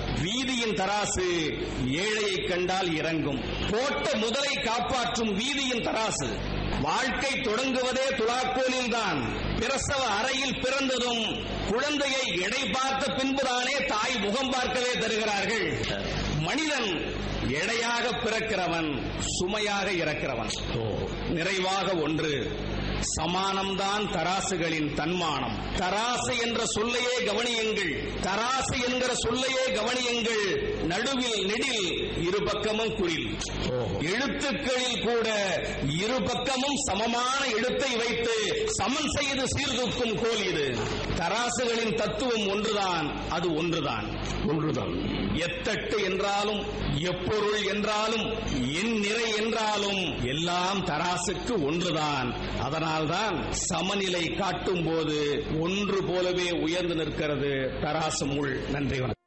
வீதியின் தராசு ஏழையை கண்டால் இறங்கும் போட்ட முதலை காப்பாற்றும் வீதியின் தராசு வாழ்க்கை தொடங்குவதே துலாக்கோலில் தான் பிரசவ அறையில் பிறந்ததும் குழந்தையை எடை பார்த்த பின்புதானே தாய் முகம் பார்க்கவே தருகிறார்கள் மனிதன் எடையாக பிறக்கிறவன் சுமையாக இறக்கிறவன் நிறைவாக ஒன்று சமானம்தான் தராசுகளின் தன்மானம் தராசு என்ற சொல்லையே கவனியுங்கள் தராசு என்கிற சொல்லையே கவனியுங்கள் நடுவில் நெடில் இரு பக்கமும் குறில் எழுத்துக்களில் கூட இரு பக்கமும் சமமான எழுத்தை வைத்து சமன் செய்து சீர்தூக்கும் கோல் இது தராசுகளின் தத்துவம் ஒன்றுதான் அது ஒன்றுதான் ஒன்றுதான் எத்தட்டு என்றாலும் எப்பொருள் என்றாலும் என் நிறை என்றாலும் எல்லாம் தராசுக்கு ஒன்றுதான் அதனால்தான் சமநிலை காட்டும் போது ஒன்று போலவே உயர்ந்து நிற்கிறது தராசு முள் நன்றி வணக்கம்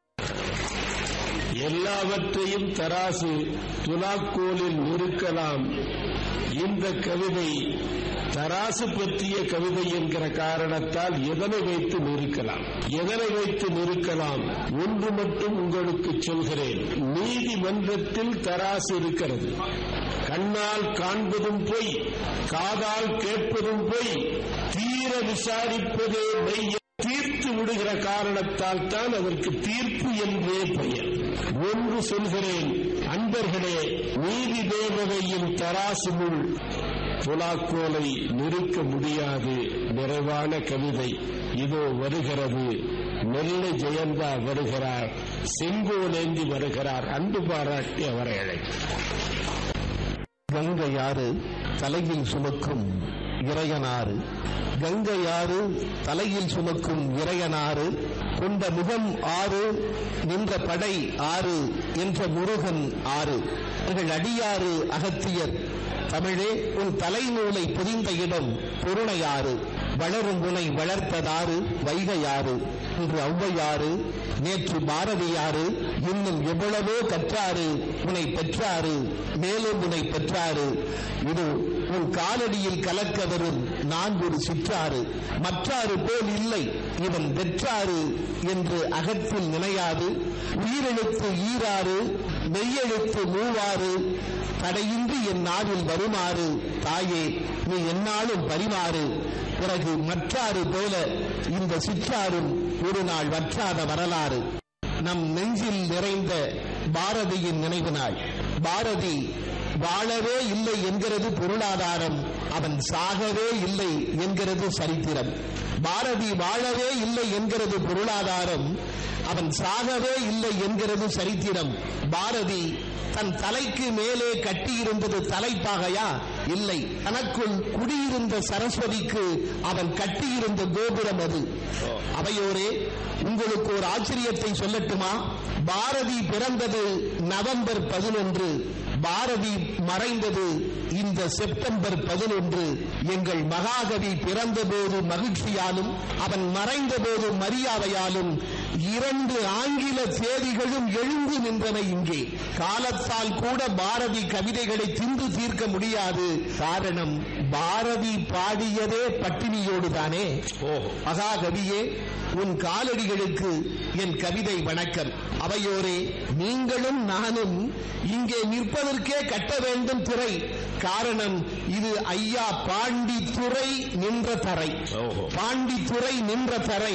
எல்லாவற்றையும் தராசு துலாக்கோலில் நிறுக்கலாம் இந்த கவிதை தராசு பற்றிய கவிதை என்கிற காரணத்தால் எதனை வைத்து நிறுக்கலாம் எதனை வைத்து நிறுக்கலாம் ஒன்று மட்டும் உங்களுக்கு சொல்கிறேன் நீதிமன்றத்தில் தராசு இருக்கிறது கண்ணால் காண்பதும் பொய் காதால் கேட்பதும் பொய் தீர விசாரிப்பதே மெய் தீர்த்து விடுகிற காரணத்தால் தான் அதற்கு தீர்ப்பு என்றே பெயர் ஒன்று சொல்கிறேன் அன்பர்களே நீதி தேவதையின் தராசு முள் துலாக்கோலை நிறுக்க முடியாது நிறைவான கவிதை இதோ வருகிறது நெல்லை ஜெயந்தா வருகிறார் செங்கோலேந்தி வருகிறார் அன்பு பாராட்டி அவரை அழைத்தார் கங்கையாறு தலையில் சுமக்கும் இறையனாறு கங்கையாறு தலையில் சுமக்கும் இறையனாறு கொண்ட முகம் ஆறு நின்ற படை ஆறு என்ற முருகன் ஆறு எங்கள் அடியாறு அகத்தியர் தமிழே உன் தலைநூலை புதிந்த இடம் பொருணையாறு வளரும் உனை வளர்த்ததாறு வைகையாறு இன்று ஔவையாறு நேற்று பாரதியாறு இன்னும் எவ்வளவோ கற்றாறு உன்னை பெற்றாறு மேலும் உன்னை பெற்றாறு இது உன் காலடியில் கலக்க வரும் நான் ஒரு சிற்றாறு மற்றாறு போல் இல்லை இவன் வெற்றாறு என்று அகத்தில் நினையாது உயிரெழுத்து ஈராறு மெய்யெழுத்து மூவாறு தடையின்றி என் நாவில் வருமாறு தாயே நீ என்னாலும் பரிமாறு பிறகு மற்றாறு போல இந்த சிற்றாரும் ஒரு நாள் வற்றாத வரலாறு நம் நெஞ்சில் நிறைந்த பாரதியின் நினைவு நாள் பாரதி வாழவே இல்லை என்கிறது பொருளாதாரம் அவன் சாகவே இல்லை என்கிறது சரித்திரம் பாரதி வாழவே இல்லை என்கிறது பொருளாதாரம் அவன் சாகவே இல்லை என்கிறது சரித்திரம் பாரதி தன் தலைக்கு மேலே கட்டியிருந்தது தலைப்பாகையா இல்லை தனக்குள் குடியிருந்த சரஸ்வதிக்கு அவன் கட்டியிருந்த கோபுரம் அது அவையோரே உங்களுக்கு ஒரு ஆச்சரியத்தை சொல்லட்டுமா பாரதி பிறந்தது நவம்பர் பதினொன்று பாரதி மறைந்தது இந்த செப்டம்பர் பதினொன்று எங்கள் மகாகவி பிறந்தபோது மகிழ்ச்சியாலும் அவன் மறைந்தபோது மரியாதையாலும் இரண்டு ஆங்கில தேதிகளும் எழுந்து நின்றன இங்கே காலத்தால் கூட பாரதி கவிதைகளை தின்று தீர்க்க முடியாது காரணம் பாரதி பாடியதே பட்டினியோடு தானே ஓ மகாகவியே உன் காலடிகளுக்கு என் கவிதை வணக்கம் அவையோரே நீங்களும் நானும் இங்கே நிற்பதற்கே கட்ட வேண்டும் திரை காரணம் இது ஐயா பாண்டித்துறை நின்ற தரை பாண்டித்துறை நின்ற தரை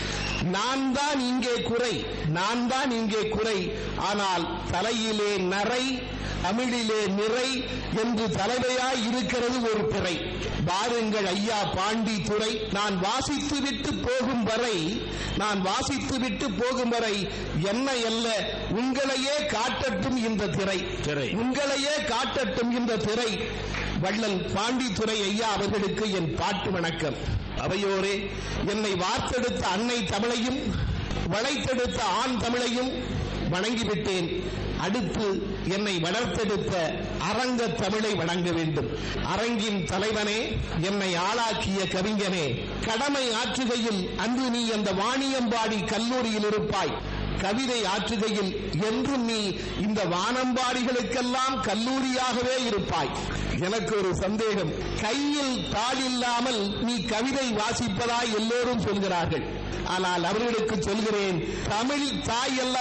நான் தான் இங்கே குறை நான் தான் இங்கே குறை ஆனால் தலையிலே நரை தமிழிலே நிறை என்று தலைவையாய் இருக்கிறது ஒரு பிறை பாருங்கள் ஐயா பாண்டி துறை நான் வாசித்து விட்டு போகும் வரை நான் வாசித்து விட்டு போகும் வரை என்ன அல்ல உங்களையே காட்டட்டும் இந்த திரை திரை. உங்களையே காட்டட்டும் இந்த திரை வள்ளல் பாண்டித்துறை ஐயா அவர்களுக்கு என் பாட்டு வணக்கம் அவையோரே என்னை வார்த்தெடுத்த அன்னை தமிழையும் வளைத்தெடுத்த ஆண் தமிழையும் வணங்கிவிட்டேன் அடுத்து என்னை வளர்த்தெடுத்த அரங்க தமிழை வணங்க வேண்டும் அரங்கின் தலைவனே என்னை ஆளாக்கிய கவிஞனே கடமை ஆற்றுகையில் அன்று நீ அந்த வாணியம்பாடி கல்லூரியில் இருப்பாய் கவிதை ஆற்றுகையில் என்றும் நீ இந்த வானம்பாடிகளுக்கெல்லாம் கல்லூரியாகவே இருப்பாய் எனக்கு ஒரு சந்தேகம் கையில் தாள் இல்லாமல் நீ கவிதை வாசிப்பதாய் எல்லோரும் சொல்கிறார்கள் ஆனால் அவர்களுக்கு சொல்கிறேன் தமிழ் தாய் அல்லவா